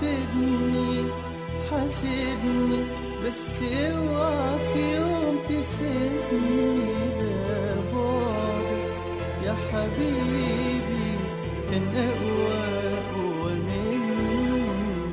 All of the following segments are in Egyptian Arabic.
عاتبني حاسبني بس اوعى في يوم تسيبني ده بعدك يا حبيبي كان اقوى اقوى مني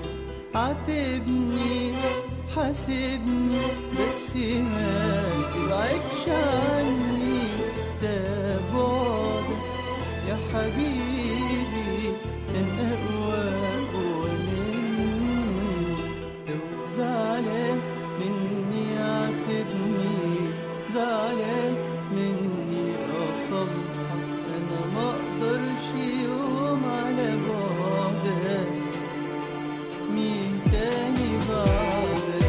عاتبني حاسبني بس ما تبعدش عني ده بعدك يا حبيبي كان أقوى أقوى مني لو زعلان مني عاتبني زعلان مني أصلحك أنا ما أقدرش يوم على بعدك مين تاني بعدك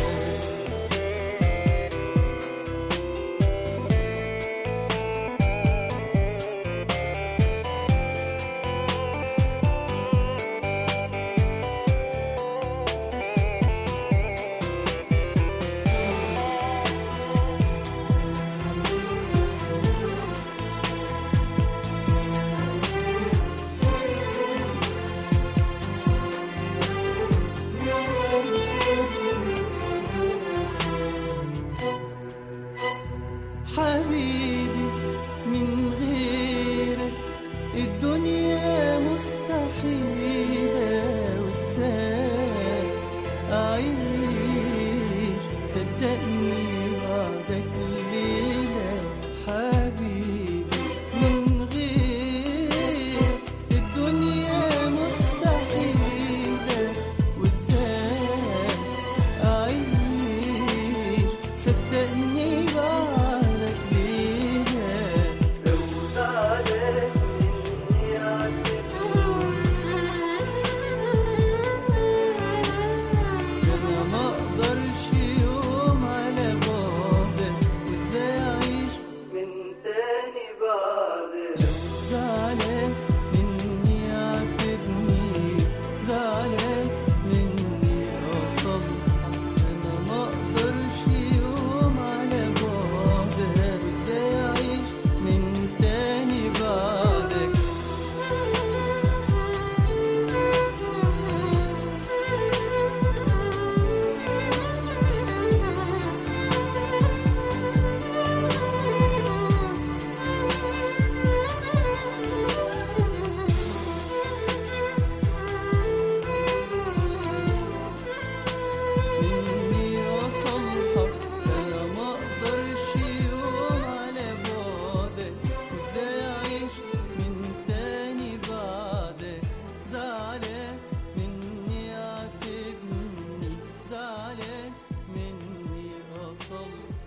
حبيبي من غيرك الدنيا مستحيلة وازاي أعيش صدقني بعدك ليلة حبيبي من غيرك الدنيا مستحيلة وازاي أعيش صدقني بعدك ليلة لو زعلان مني أنا ما أقدرش يوم على بعدك وإزاي أعيش من تاني بعدك لو زعلان مني عاتبني زعلان مني أصلحك أنا ما أقدرش يوم على بعدك وإزاي أعيش من تاني بعدك إني أصلحك أنا ما أقدرش يوم على بعدك وإزاي أعيش من تاني بعدك زعلان مني عاتبني زعلان مني أصلحك